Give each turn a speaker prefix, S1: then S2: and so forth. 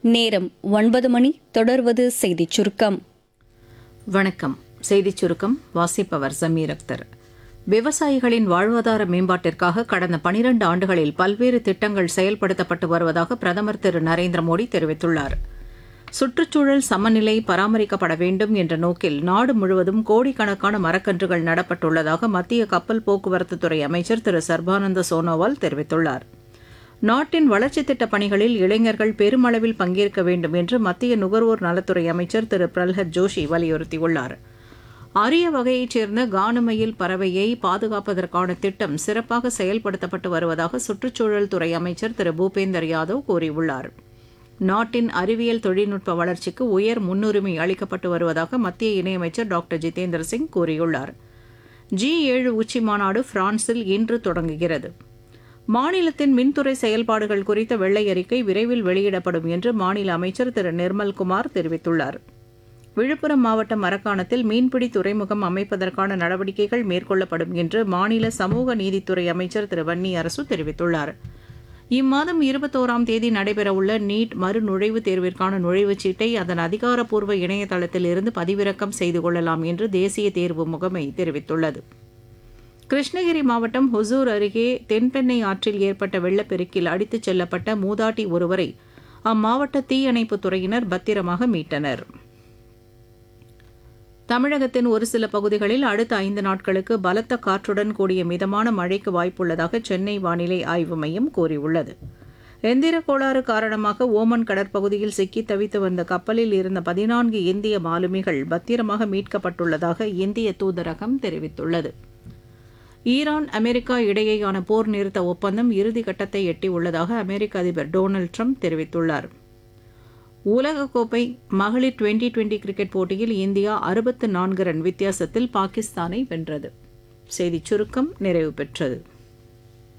S1: நேரம் ஒன்பது மணி தொடர்வது செய்திச் சுருக்கம்
S2: வணக்கம் செய்திச் சுருக்கம் வாசிப்பவர் ஜமீர் அக்தர் விவசாயிகளின் வாழ்வாதார மேம்பாட்டிற்காக கடந்த பனிரண்டு ஆண்டுகளில் பல்வேறு திட்டங்கள் செயல்படுத்தப்பட்டு வருவதாக பிரதமர் திரு நரேந்திர மோடி தெரிவித்துள்ளார் சுற்றுச்சூழல் சமநிலை பராமரிக்கப்பட வேண்டும் என்ற நோக்கில் நாடு முழுவதும் கோடிக்கணக்கான மரக்கன்றுகள் நடப்பட்டுள்ளதாக மத்திய கப்பல் போக்குவரத்துத்துறை அமைச்சர் திரு சர்பானந்த சோனோவால் தெரிவித்துள்ளார் நாட்டின் வளர்ச்சித் திட்டப் பணிகளில் இளைஞர்கள் பெருமளவில் பங்கேற்க வேண்டும் என்று மத்திய நுகர்வோர் நலத்துறை அமைச்சர் திரு பிரல்ஹத் ஜோஷி வலியுறுத்தியுள்ளார் அரிய வகையைச் சேர்ந்த கானமயில் பறவையை பாதுகாப்பதற்கான திட்டம் சிறப்பாக செயல்படுத்தப்பட்டு வருவதாக சுற்றுச்சூழல் துறை அமைச்சர் திரு பூபேந்தர் யாதவ் கூறியுள்ளார் நாட்டின் அறிவியல் தொழில்நுட்ப வளர்ச்சிக்கு உயர் முன்னுரிமை அளிக்கப்பட்டு வருவதாக மத்திய இணையமைச்சர் டாக்டர் ஜிதேந்திர சிங் கூறியுள்ளார் ஜி ஏழு உச்சி மாநாடு பிரான்சில் இன்று தொடங்குகிறது மாநிலத்தின் மின்துறை செயல்பாடுகள் குறித்த வெள்ளை அறிக்கை விரைவில் வெளியிடப்படும் என்று மாநில அமைச்சர் திரு நிர்மல்குமார் தெரிவித்துள்ளார் விழுப்புரம் மாவட்டம் மரக்காணத்தில் மீன்பிடி துறைமுகம் அமைப்பதற்கான நடவடிக்கைகள் மேற்கொள்ளப்படும் என்று மாநில சமூக நீதித்துறை அமைச்சர் திரு வன்னி அரசு தெரிவித்துள்ளார் இம்மாதம் இருபத்தோராம் தேதி நடைபெறவுள்ள நீட் மறுநுழைவுத் தேர்விற்கான நுழைவுச் சீட்டை அதன் அதிகாரப்பூர்வ இணையதளத்தில் இருந்து பதிவிறக்கம் செய்து கொள்ளலாம் என்று தேசிய தேர்வு முகமை தெரிவித்துள்ளது கிருஷ்ணகிரி மாவட்டம் ஹொசூர் அருகே தென்பெண்ணை ஆற்றில் ஏற்பட்ட வெள்ளப்பெருக்கில் அடித்துச் செல்லப்பட்ட மூதாட்டி ஒருவரை அம்மாவட்ட தீயணைப்புத் துறையினர் பத்திரமாக மீட்டனர் தமிழகத்தின் ஒரு சில பகுதிகளில் அடுத்த ஐந்து நாட்களுக்கு பலத்த காற்றுடன் கூடிய மிதமான மழைக்கு வாய்ப்புள்ளதாக சென்னை வானிலை ஆய்வு மையம் கூறியுள்ளது எந்திர கோளாறு காரணமாக ஓமன் கடற்பகுதியில் சிக்கி தவித்து வந்த கப்பலில் இருந்த பதினான்கு இந்திய மாலுமிகள் பத்திரமாக மீட்கப்பட்டுள்ளதாக இந்திய தூதரகம் தெரிவித்துள்ளது ஈரான் அமெரிக்கா இடையேயான போர் நிறுத்த ஒப்பந்தம் இறுதி கட்டத்தை எட்டியுள்ளதாக அமெரிக்க அதிபர் டொனால்டு ட்ரம்ப் தெரிவித்துள்ளார் உலகக்கோப்பை மகளிர் டுவெண்டி டுவெண்டி கிரிக்கெட் போட்டியில் இந்தியா அறுபத்து நான்கு ரன் வித்தியாசத்தில் பாகிஸ்தானை வென்றது செய்திச் சுருக்கம் நிறைவு பெற்றது